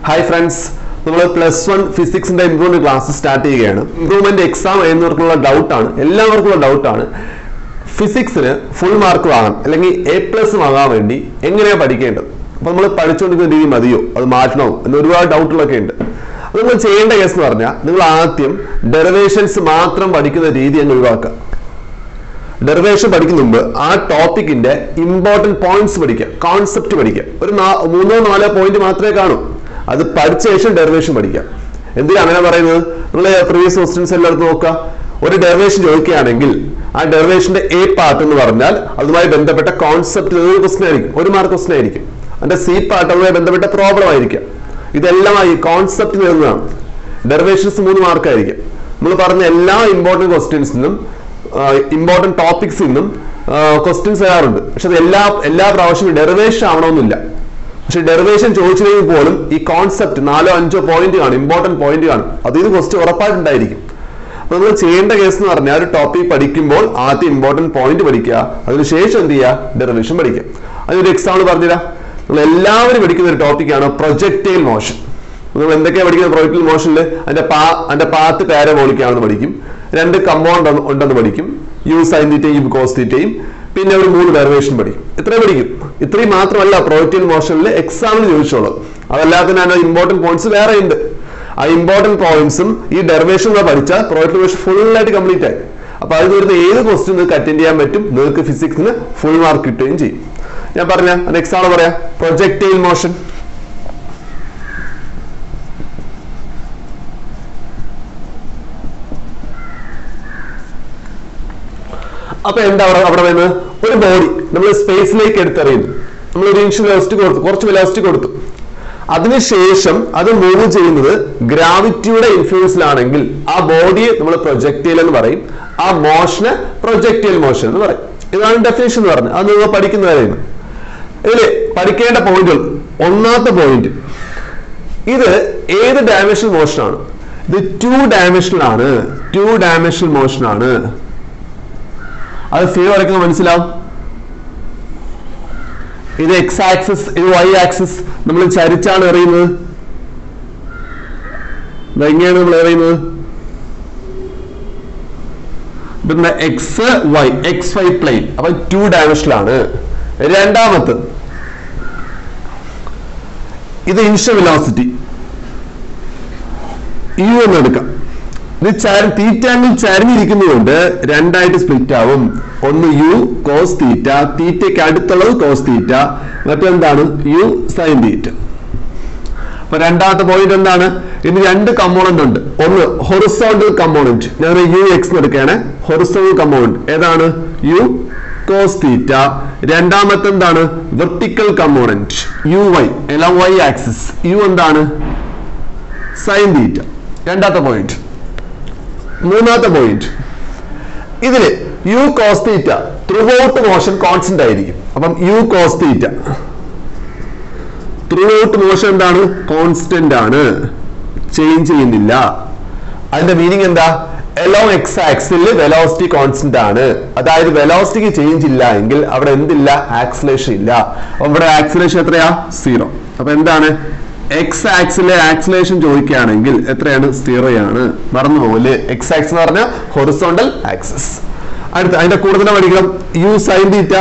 hi friends നമ്മൾ plus one ഫിസിക്സിന്റെ improvement class start ചെയ്യുകയാണ് ഇംപ്രൂവ്മെന്റ് എക്സാം എന്നവർക്കുള്ള ഡൗട്ടാണ് എല്ലാവർക്കുള്ള ഡൗട്ടാണ് ഫിസിക്സിന് ഫുൾ മാർക്ക് വാങ്ങാൻ അല്ലെങ്കിൽ എ പ്ലസ് വാങ്ങാൻ വേണ്ടി എങ്ങനെയാണ് പഠിക്കേണ്ടത് അപ്പൊ നമ്മൾ പഠിച്ചുകൊണ്ടിരിക്കുന്ന രീതി മതിയോ അത് മാറ്റണോ എന്ന് ഒരുപാട് ഡൗട്ടുകളൊക്കെ ഉണ്ട് അത് നിങ്ങൾ ചെയ്യേണ്ട കേസ് എന്ന് പറഞ്ഞാൽ നിങ്ങൾ ആദ്യം ഡെറിവേഷൻസ് മാത്രം പഠിക്കുന്ന രീതി അങ്ങ് ഒഴിവാക്കുക ഡെറിവേഷൻ പഠിക്കുന്ന മുമ്പ് ആ ടോപ്പിക്കിന്റെ ഇമ്പോർട്ടന്റ് പോയിന്റ്സ് പഠിക്കുക കോൺസെപ്റ്റ് പഠിക്കുക ഒരു നാ- മൂന്നോ നാലോ പോയിന്റ് മാത്രമേ കാണൂ അത് പഠിച്ച ശേഷം ഡെറിവേഷൻ പഠിക്കുക എന്തിനാ അങ്ങനെ പറയുന്നത് നിങ്ങൾ പ്രീവിയസ് ക്വസ്റ്റ്യൻസ് എല്ലായിടത്തും നോക്കുക ഒരു ഡെറിവേഷൻ ചോദിക്കുകയാണെങ്കിൽ ആ ഡെറിവേഷന്റെ എ പാർട്ട് എന്ന് പറഞ്ഞാൽ അതുമായി ബന്ധപ്പെട്ട കോൺസെപ്റ്റ് ഒരു ക്വസ്റ്റൻ ആയിരിക്കും ഒരു മാർക്ക് ക്വസ്റ്റൻ ആയിരിക്കും അതിന്റെ സി പാർട്ട് അതുമായി ബന്ധപ്പെട്ട പ്രോബ്ലം ആയിരിക്കും ഇതെല്ലാം ഈ കോൺസെപ്റ്റ് വരുന്നതാണ് ഡെറിവേഷൻസ് മൂന്ന് മാർക്കായിരിക്കും നമ്മൾ പറഞ്ഞ എല്ലാ ഇമ്പോർട്ടന്റ് ക്വസ്റ്റ്യൻസിനും ഇമ്പോർട്ടന്റ് ടോപ്പിക്സിൽ നിന്നും ക്വസ്റ്റ്യൻസ് വരാറുണ്ട് പക്ഷെ അത് എല്ലാ എല്ലാ പ്രാവശ്യവും ഡെറിവേഷൻ ആവണമെന്നില്ല പക്ഷെ ഡെറിവേഷൻ ചോദിച്ചില്ലെങ്കിൽ പോലും ഈ കോൺസെപ്റ്റ് നാലോ അഞ്ചോ പോയിന്റ് കാണും ഇമ്പോർട്ടന്റ് പോയിന്റ് കാണും അതിൽ നിന്ന് ക്വസ്റ്റ്യൻ ഉറപ്പായിട്ടുണ്ടായിരിക്കും അപ്പൊ നമ്മൾ ചെയ്യേണ്ട കേസ് എന്ന് പറഞ്ഞാൽ ഒരു ടോപ്പിക് പഠിക്കുമ്പോൾ ആദ്യം ഇമ്പോർട്ടന്റ് പോയിന്റ് പഠിക്കുക അതിനുശേഷം എന്ത് ചെയ്യുക ഡെറിവേഷൻ പഠിക്കുക അതിനൊരു എക്സാമ്പിൾ പറഞ്ഞുതരാം നിങ്ങൾ എല്ലാവരും പഠിക്കുന്ന ഒരു ടോപ്പിക്കാണ് പ്രൊജക്റ്റൈൽ മോഷൻ നിങ്ങൾ എന്തൊക്കെയാണ് പഠിക്കുന്നത് പ്രൊജക്റ്റൈൽ മോഷനിൽ അതിന്റെ പാ അതിന്റെ പാത്ത് പാരബോളിക്കാണെന്ന് പഠിക്കും രണ്ട് കമ്പൗണ്ട് ഉണ്ടെന്ന് പഠിക്കും യു സൈൻ തീറ്റയും കോസ് തീറ്റയും പിന്നെ ഒരു മൂന്ന് ഡെറിവേഷൻ പഠിക്കും ഇത്രയും പഠിക്കും ഇത്രയും മാത്രമല്ല പ്രൊജക്റ്റൈൽ മോഷനിൽ എക്സാമിന് ചോദിച്ചോളൂ അതല്ലാതെ തന്നെ ഇമ്പോർട്ടന്റ് പോയിന്റ്സ് വേറെ ഉണ്ട് ആ ഇമ്പോർട്ടന്റ് പോയിന്റ്സും ഈ ഡെറിവേഷൻ കൂടെ പഠിച്ചാൽ പ്രൊജക്റ്റ് മോഷൻ ഫുൾ ആയിട്ട് കംപ്ലീറ്റ് ആയി അപ്പൊ അതിൽ വരുന്ന ഏത് ക്വസ്റ്റ്യൻ നിങ്ങൾക്ക് അറ്റൻഡ് ചെയ്യാൻ പറ്റും നിങ്ങൾക്ക് ഫിസിക്സിന് ഫുൾ മാർക്ക് കിട്ടുകയും ചെയ്യും ഞാൻ പറഞ്ഞ അത് എക്സാമ്പിൾ പറയാം പ്രൊജക്റ്റൈൽ മോഷൻ അപ്പൊ എന്താ അവിടെ അവിടെ വരുന്നത് ഒരു ബോഡി നമ്മൾ സ്പേസിലേക്ക് എടുത്തെറിയുന്നു നമ്മൾ ഒരു ഇൻഷ്യൽ വെലോസിറ്റി കൊടുത്തു കുറച്ച് വെലോസിറ്റി കൊടുത്തു അതിനുശേഷം അത് മൂവ് ചെയ്യുന്നത് ഗ്രാവിറ്റിയുടെ ഇൻഫ്ലുവൻസിലാണെങ്കിൽ ആ ബോഡിയെ നമ്മൾ പ്രൊജക്റ്റൈൽ എന്ന് പറയും ആ മോഷന് പ്രൊജക്റ്റൈൽ മോഷൻ എന്ന് പറയും ഇതാണ് ഡെഫിനേഷൻ എന്ന് പറഞ്ഞത് അത് നിങ്ങൾ പഠിക്കുന്നതായിരുന്നു ഇതില് പഠിക്കേണ്ട പോയിന്റുകൾ ഒന്നാമത്തെ പോയിന്റ് ഇത് ഏത് ഡയമെൻഷണൽ മോഷനാണ് ഇത് ടു ഡയമെൻഷണൽ ആണ് ടു ഡയമെൻഷണൽ മോഷൻ ആണ് അത് ഫിഗർ വരയ്ക്കുന്ന മനസ്സിലാവും ഇത് എക്സ് ആക്സിസ് ഇത് വൈ ആക്സിസ് നമ്മൾ ചരിച്ചാണ് എറിയുന്നത് ഇത് എങ്ങനെയാണ് നമ്മൾ എറിയുന്നത് പിന്നെ X Y X Y plane അപ്പൊ ടു ഡയമെൻഷനിലാണ് രണ്ടാമത്തെ ഇത് ഇൻഷ വെലോസിറ്റി യു എന്ന് എടുക്കാം ഇത് ചാരി തീറ്റ ആംഗിൾ ചരിഞ്ഞിരിക്കുന്നതുകൊണ്ട് രണ്ടായിട്ട് സ്പ്ലിറ്റ് ആവും ഒന്ന് യു കോസ് തീറ്റ തീറ്റയ്ക്ക് അടുത്തുള്ളത് കോസ് തീറ്റ മറ്റെന്താണ് യു സൈൻ തീറ്റ അപ്പൊ രണ്ടാമത്തെ പോയിന്റ് എന്താണ് ഇനി രണ്ട് കമ്പോണന്റ് ഉണ്ട് ഒന്ന് ഹൊറിസോണ്ടൽ കമ്പോണന്റ് ഞാൻ യു എക്സ് എടുക്കുകയാണ് ഹൊറിസോണ്ടൽ കമ്പോണന്റ് ഏതാണ് യു കോസ് തീറ്റ രണ്ടാമത്തെ എന്താണ് വെർട്ടിക്കൽ കമ്പോണന്റ് യു വൈ എല്ലാം വൈ ആക്സിസ് യു എന്താണ് സൈൻ തീറ്റ രണ്ടാമത്തെ പോയിന്റ് മൂന്നാമത്തെ പോയിന്റ് ഇതില് U cos theta throughout motion constant ആയിരിക്കും അപ്പം U cos theta throughout motion എന്താണ് കോൺസ്റ്റന്റ് ആണ് ചേഞ്ച് ചെയ്യുന്നില്ല അതിന്റെ മീനിങ് എന്താ എലോ എക്സ് ആക്സിൽ വെലോസിറ്റി കോൺസ്റ്റന്റ് ആണ് അതായത് വെലോസിറ്റിക്ക് ചേഞ്ച് ഇല്ല എങ്കിൽ അവിടെ എന്തില്ല ആക്സിലേഷൻ ഇല്ല അപ്പൊ ഇവിടെ ആക്സിലേഷൻ എത്രയാ സീറോ അപ്പൊ എന്താണ് എക്സ് ആക്സിലെ ആക്സിലേഷൻ ചോദിക്കുകയാണെങ്കിൽ എത്രയാണ് സീറോ ആണ് മറന്നു പോലെ എക്സ് ആക്സ് എന്ന് പറഞ്ഞാൽ ഹൊറിസോണ്ടൽ ആക്സിസ് അടുത്ത അതിന്റെ കൂടുതൽ പഠിക്കണം യു സൈൻ തീറ്റ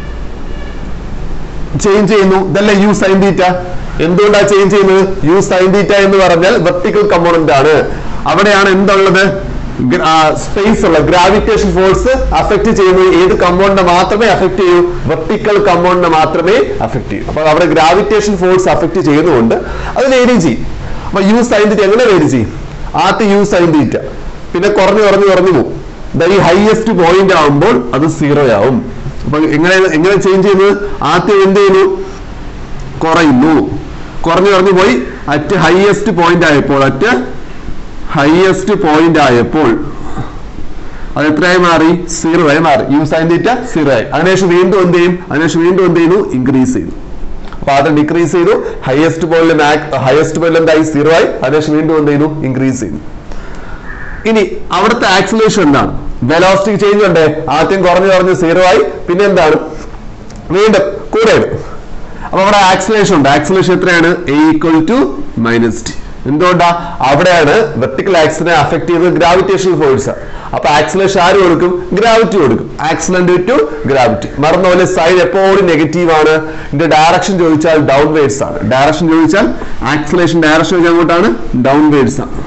ചേഞ്ച് ചെയ്യുന്നു ഇതല്ല യു സൈൻ തീറ്റ എന്തുകൊണ്ടാണ് ചേഞ്ച് ചെയ്യുന്നത് യു സൈൻ തീറ്റ എന്ന് പറഞ്ഞാൽ വെർട്ടിക്കൽ കമ്പോണന്റ് ആണ് അവിടെയാണ് എന്തുള്ളത് സ്പേസ് ഉള്ള ഗ്രാവിറ്റേഷൻ ഫോഴ്സ് അഫക്ട് ചെയ്യുന്നത് ഏത് കമ്പൗണ്ടിനെ മാത്രമേ അഫക്ട് ചെയ്യൂ വെർട്ടിക്കൽ കമ്പൗണ്ടിനെ മാത്രമേ അഫക്ട് ചെയ്യൂ അപ്പൊ അവിടെ ഗ്രാവിറ്റേഷൻ ഫോഴ്സ് അഫക്ട് ചെയ്യുന്നതുകൊണ്ട് അത് വേരി ചെയ്യും അപ്പൊ യു സൈൻ തീറ്റ എങ്ങനെ വേരി ചെയ്യും ആദ്യം യു സൈൻ തീറ്റ പിന്നെ കുറഞ്ഞു കുറഞ്ഞു കുറഞ്ഞു പോകും ദാ ഈ ഹൈയസ്റ്റ് പോയിന്റ് ആവുമ്പോൾ അത് സീറോ ആവും അപ്പൊ എങ്ങനെ എങ്ങനെ ചേഞ്ച് ചെയ്യുന്നത് ആദ്യം എന്ത് ചെയ്യുന്നു കുറയുന്നു കുറഞ്ഞു കുറഞ്ഞു പോയി അറ്റ് ഹൈയസ്റ്റ് പോയിന്റ് ആയപ്പോൾ അറ്റ് ഹൈയസ്റ്റ് പോയിന്റ് ആയപ്പോൾ അത് എത്രയായി മാറി സീറോ ആയി മാറി യു സൈൻ തീറ്റ സീറോ ആയി അതിനുശേഷം വീണ്ടും എന്ത് ചെയ്യും അതിനുശേഷം വീണ്ടും എന്ത് ചെയ്യുന്നു ഇൻക്രീസ് ചെയ്തു അപ്പൊ ആദ്യം ഡിക്രീസ് ചെയ്തു ഹയസ്റ്റ് പോയിന്റ് ഹയസ്റ്റ് പോയിന്റ് എന്തായി സീറോ ആയി അതിനുശേഷം വീണ്ടും എന്ത് ചെയ്യുന്നു ഇൻക്രീസ് ചെയ്തു ഇനി അവിടുത്തെ ആക്സിലേഷൻ എന്താണ് വെലോസിറ്റി ചേഞ്ച് ഉണ്ട് ആദ്യം കുറഞ്ഞു കുറഞ്ഞ് സീറോ ആയി പിന്നെ എന്താണ് വീണ്ടും കൂടെയാണ് അപ്പൊ അവിടെ ആക്സിലേഷൻ ഉണ്ട് ആക്സിലേഷൻ എത്രയാണ് A equal to minus T എന്തുകൊണ്ടാ അവിടെയാണ് വെർട്ടിക്കൽ ആക്സിനെ അഫക്ട് ചെയ്യുന്നത് ഗ്രാവിറ്റേഷൻ ഫോഴ്സ് അപ്പൊ ആക്സിലേഷൻ ആര് കൊടുക്കും ഗ്രാവിറ്റി കൊടുക്കും ആക്സിലന്റ് ടു ഗ്രാവിറ്റി മറന്ന പോലെ സൈൻ എപ്പോഴും നെഗറ്റീവ് ആണ് ഇതിന്റെ ഡയറക്ഷൻ ചോദിച്ചാൽ ഡൗൺ വേർഡ്സ് ആണ് ഡയറക്ഷൻ ചോദിച്ചാൽ ആക്സിലേഷൻ ഡയറക്ഷൻ ചോദിച്ചാൽ അങ്ങോട്ടാണ് ഡൗൺ വേർഡ്സ് ആണ്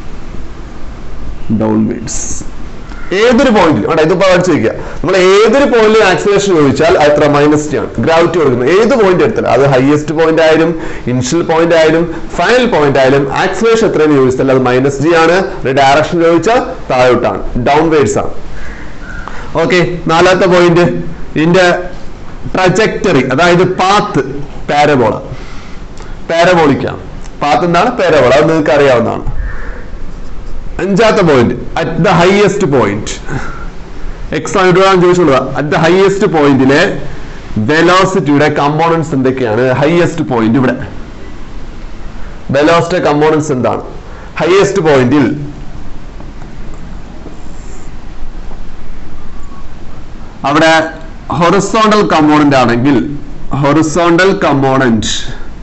ഡൗൺ വേർഡ്സ് ഏതൊരു പോയിന്റിൽ വേണ്ട ഇതിപ്പോ പഠിച്ചു വെക്കുക നമ്മൾ ഏതൊരു പോയിന്റിൽ ആക്സിലേഷൻ ചോദിച്ചാൽ അത് എത്ര മൈനസ് ടി ആണ് ഗ്രാവിറ്റി കൊടുക്കുന്നത് ഏത് പോയിന്റ് എടുത്താലും അത് ഹയസ്റ്റ് പോയിന്റ് ആയാലും ഇനിഷ്യൽ പോയിന്റ് ആയാലും ഫൈനൽ പോയിന്റ് ആയാലും ആക്സിലേഷൻ എത്രയെന്ന് ചോദിച്ചാൽ അത് മൈനസ് ജി ആണ് ഡയറക്ഷൻ ചോദിച്ചാൽ താഴോട്ടാണ് ഡൗൺ വേർഡ്സ് ആണ് ഓക്കെ നാലാമത്തെ പോയിന്റ് ഇതിന്റെ ട്രജക്ടറി അതായത് പാത്ത് പാരബോള പാരബോളിക്കാണ് പാത്ത് എന്താണ് പാരബോള അത് നിങ്ങൾക്ക് അറിയാവുന്നതാണ് അഞ്ചാമത്തെ point at the highest point exam ഇടുവാൻ ചോദിച്ചോളുക അറ്റ് ദ ഹയസ്റ്റ് പോയിന്റിലെ വെലോസിറ്റിയുടെ കമ്പോണൻസ് എന്തൊക്കെയാണ് ഹയസ്റ്റ് പോയിന്റ് ഇവിടെ വെലോസിറ്റി കമ്പോണൻസ് എന്താണ് ഹയസ്റ്റ് പോയിന്റിൽ അവിടെ ഹൊറിസോണ്ടൽ കമ്പോണന്റ് ആണെങ്കിൽ ഹൊറിസോണ്ടൽ കമ്പോണന്റ്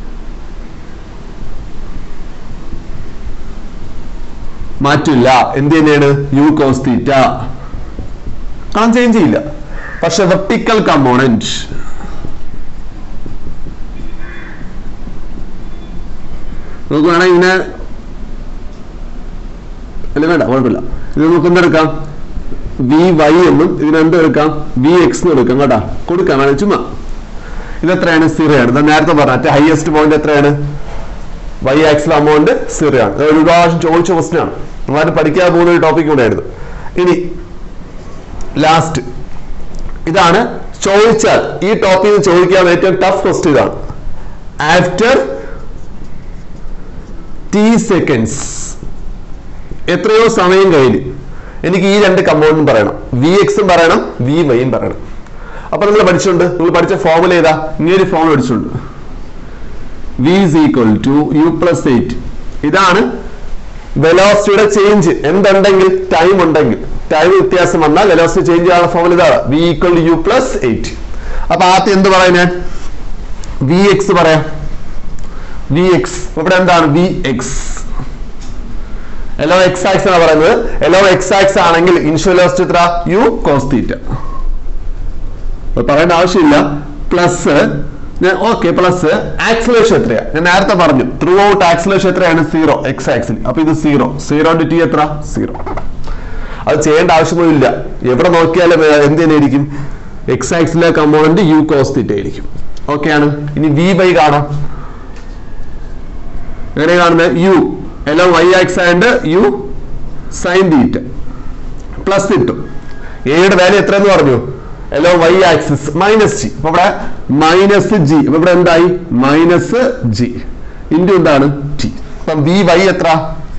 മാറ്റില്ല എന്ത് തന്നെയാണ് യു കോസ് തീറ്റ കാണാൻ ചേഞ്ച് ചെയ്യില്ല പക്ഷെ വെർട്ടിക്കൽ കമ്പോണന്റ് നമുക്ക് വേണമെങ്കിൽ ഇങ്ങനെ അല്ല വേണ്ട കുഴപ്പമില്ല ഇത് നമുക്ക് എന്തെടുക്കാം വി വൈ എന്നും ഇതിന് എന്തെടുക്കാം വി എക്സ് എന്ന് എടുക്കാം കേട്ടാ കൊടുക്കാം വേണം ചുമ്മാ ഇത് എത്രയാണ് സീറോ ആണ് ഇത് നേരത്തെ പറഞ്ഞ ഹയസ്റ്റ് പോയിന്റ് എത്രയാണ് വൈ ആക്സിൽ അമൗണ്ട് സീറോ ആണ് ഇത് ഒരു പ്രാവശ്യം ചോദിച്ച ക്വസ്റ്റൻ ആണ് നമ്മളാരും പഠിക്കാൻ പോകുന്ന ഒരു ടോപ്പിക് കൂടെ ആയിരുന്നു ഇനി ലാസ്റ്റ് ഇതാണ് ചോദിച്ചാൽ ഈ ടോപ്പിക് ചോദിക്കാൻ ഏറ്റവും ടഫ് ക്വസ്റ്റ്യൻ ഇതാണ് ആഫ്റ്റർ ടി സെക്കൻഡ്സ് എത്രയോ സമയം കഴിഞ്ഞ് എനിക്ക് ഈ രണ്ട് കമ്പൗണ്ടും പറയണം വി എക്സും പറയണം വി വൈയും പറയണം അപ്പൊ നിങ്ങൾ പഠിച്ചിട്ടുണ്ട് നിങ്ങൾ പഠിച്ച ഫോമുല ഏതാ ഇങ്ങനെ ഫോം പഠിച്ചിട്ടുണ്ട് V is equal to U plus at ഇതാണ് വെലോസിറ്റിയുടെ ചേഞ്ച് എന്തുണ്ടെങ്കിൽ ടൈം ഉണ്ടെങ്കിൽ ടൈം വ്യത്യാസം വന്നാൽ വെലോസിറ്റി ചേഞ്ച് ചെയ്യാനുള്ള ഫോമുല ഇതാണ് V equal to U plus at അപ്പൊ ആദ്യം എന്ത് പറയാം ഞാൻ വി എക്സ് പറയാം വി എക്സ് ഇവിടെ എന്താണ് വി എക്സ് എല്ലോ എക്സ് ആക്സ് ആണ് പറയുന്നത് എല്ലോ എക്സ് ആക്സ് ആണെങ്കിൽ ഇൻഷ്യൽ വെലോസിറ്റി എത്ര യു കോസ് തീറ്റ പറയേണ്ട ആവശ്യമില്ല പ്ലസ് ഓക്കെ പ്ലസ് ആക്സിലേഷൻ എത്രയാ ഞാൻ നേരത്തെ പറഞ്ഞു ത്രൂ ഔട്ട് ആക്സിലേഷൻ എത്രയാണ് സീറോ എക്സ് ആക്സിൽ അപ്പൊ ഇത് സീറോ സീറോ ടു ടി എത്ര സീറോ അത് ചെയ്യേണ്ട ആവശ്യമൊന്നുമില്ല എവിടെ നോക്കിയാലും ഏർ എന്ത് തന്നെ ആയിരിക്കും എക്സ് ആക്സിലെ കമ്പോണന്റ് യു കോസ് തീറ്റ ആയിരിക്കും ഓക്കെ ആണ് ഇനി വി ബൈ കാണാം എങ്ങനെ കാണുന്നത് യു എല്ലാം Y axis and U sine theta plus കിട്ടും എയുടെ വാല്യൂ എത്രയെന്ന് പറഞ്ഞു എല്ലോ വൈ ആക്സിസ് മൈനസ് ജി അപ്പൊ ഇവിടെ മൈനസ് ജി അപ്പൊ ഇവിടെ എന്തായി മൈനസ് ജി ഇൻറ്റു എന്താണ് ടി അപ്പം വി വൈ എത്ര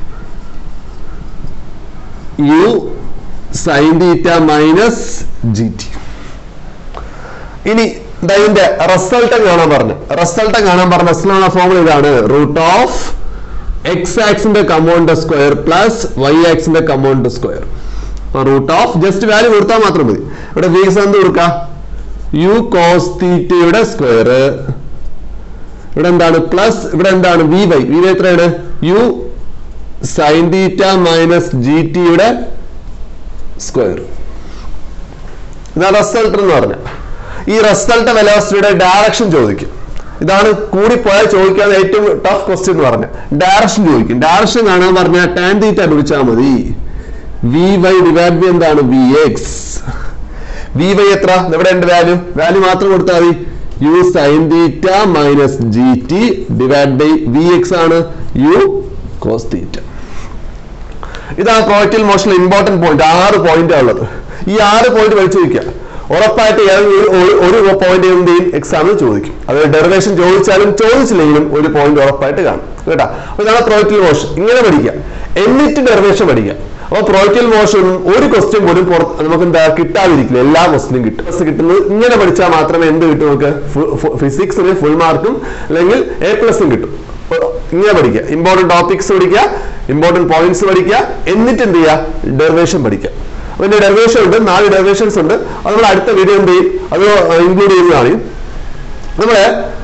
U sine theta minus G T ഇനി ദാ ഇതിന്റെ റിസൾട്ട് കാണാൻ പറഞ്ഞു റിസൾട്ട് കാണാൻ പറഞ്ഞ റിസൾട്ട് ഫോമുല ഇതാണ് റൂട്ട് ഓഫ് എക്സ് ആക്സിന്റെ കമ്പൗണ്ട് സ്ക്വയർ പ്ലസ് വൈ ആക്സിന്റെ component square root of just value കൊടുത്താൽ മാത്രം മതി ഇവിടെ വി എക്സ് എന്ത് കൊടുക്ക യു കോസ് തീറ്റയുടെ സ്ക്വയർ ഇവിടെ എന്താണ് പ്ലസ് ഇവിടെ എന്താണ് വി വൈ വി വൈ എത്രയാണ് U sine theta minus G ടിയുടെ സ്ക്വയർ ഇതാണ് റിസൾട്ട് എന്ന് പറഞ്ഞ ഈ റിസൾട്ട് വെലോസിറ്റിയുടെ ഡയറക്ഷൻ ചോദിക്കും ഇതാണ് കൂടിപ്പോയാൽ ചോദിക്കാതെ ഏറ്റവും ടഫ് ക്വസ്റ്റ്യൻ എന്ന് പറഞ്ഞ ഡയറക്ഷൻ ചോദിക്കും ഡയറക്ഷൻ കാണാൻ പറഞ്ഞാൽ ടാൻ തീറ്റ പിടിച്ചാൽ മതി വി വൈ ഡിവൈഡ് ബൈ എന്താണ് വി എക്സ് വി വൈ എത്ര ഇവിടെ ഉണ്ട് വാല്യൂ വാല്യൂ മാത്രം കൊടുത്താൽ മതി U sine theta minus G T divide by V X ആണ് യു കോസ് തീറ്റ ഇതാണ് പ്രോജക്റ്റിൽ മോഷനിൽ ഇമ്പോർട്ടന്റ് പോയിന്റ് ആറ് പോയിന്റ് ഉള്ളത് ഈ ആറ് പോയിന്റ് പഠിച്ചു വയ്ക്കുക ഉറപ്പായിട്ട് ഏതെങ്കിലും ഒരു- ഒരു പോയിന്റ് എന്ത് ചെയ്യും എക്സാമിൽ ചോദിക്കും അത് ഡെറിവേഷൻ ചോദിച്ചാലും ചോദിച്ചില്ലെങ്കിലും ഒരു പോയിന്റ് ഉറപ്പായിട്ട് കാണും കേട്ടാ അപ്പൊ ഇതാണ് പ്രോജക്റ്റിൽ മോഷൻ ഇങ്ങനെ പഠിക്കാം എന്നിട്ട് ഡെറിവേഷൻ പഠിക്കാം അപ്പൊ പ്രോജക്റ്റിൽ മോഷൻ ഒരു ക്വസ്റ്റ്യൻ പോലും പുറത്ത് നമുക്ക് എന്താ കിട്ടാതിരിക്കില്ല എല്ലാ ക്വസ്റ്റിനും കിട്ടും First കിട്ടുന്നത് ഇങ്ങനെ പഠിച്ചാൽ മാത്രമേ എന്ത് കിട്ടും നമുക്ക് ഫിസിക്സിന് ഫുൾ മാർക്കും അല്ലെങ്കിൽ എ പ്ലസും കിട്ടും ഇങ്ങനെ പഠിക്കുക ഇമ്പോർട്ടന്റ് ടോപ്പിക്സ് പഠിക്കുക ഇമ്പോർട്ടന്റ് പോയിന്റ്സ് പഠിക്കുക എന്നിട്ട് എന്ത് ചെയ്യുക ഡെറിവേഷൻ പഠിക്കുക അതിന്റെ ഡെറിവേഷൻ ഉണ്ട് നാല് ഡെറിവേഷൻസ് ഉണ്ട് അത് നമ്മൾ അടുത്ത വീഡിയോ എന്ത് ചെയ്യും അത് ഇൻക്ലൂഡ് ചെയ്യുന്നതാണ് നമ്മള്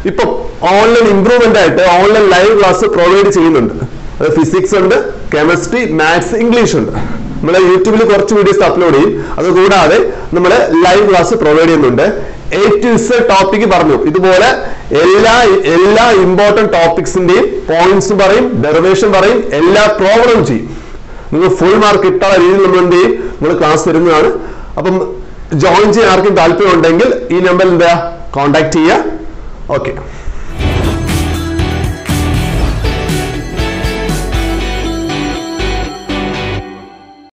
ഇപ്പം ഓൺലൈൻ ഇംപ്രൂവ്മെന്റ് ആയിട്ട് ഓൺലൈൻ ലൈവ് ക്ലാസ് പ്രൊവൈഡ് ചെയ്യുന്നുണ്ട് അത് ഫിസിക്സ് ഉണ്ട് കെമിസ്ട്രി മാത്സ് ഇംഗ്ലീഷ് ഉണ്ട് നമ്മൾ യൂട്യൂബിൽ കുറച്ച് വീഡിയോസ് അപ്ലോഡ് ചെയ്യും അത് കൂടാതെ നമ്മൾ ലൈവ് ക്ലാസ് പ്രൊവൈഡ് ചെയ്യുന്നുണ്ട് എ ടു ഇസ് ടോപ്പിക് പറഞ്ഞു ഇതുപോലെ എല്ലാ എല്ലാ ഇമ്പോർട്ടന്റ് ടോപ്പിക്സിന്റെയും പോയിന്റ്സ് പറയും ഡെറിവേഷൻ പറയും എല്ലാ പ്രോബ്ലം ചെയ്യും നിങ്ങൾ ഫുൾ മാർക്ക് കിട്ടാനുള്ള രീതിയിൽ നമ്മൾ എന്ത് ചെയ്യും നമ്മൾ ക്ലാസ് വരുന്നതാണ് അപ്പം ജോയിൻ ചെയ്യാൻ ആർക്കും താല്പര്യം ഉണ്ടെങ്കിൽ ഈ നമ്പറിൽ എന്താ കോൺടാക്ട് ചെയ്യുക ഓക്കെ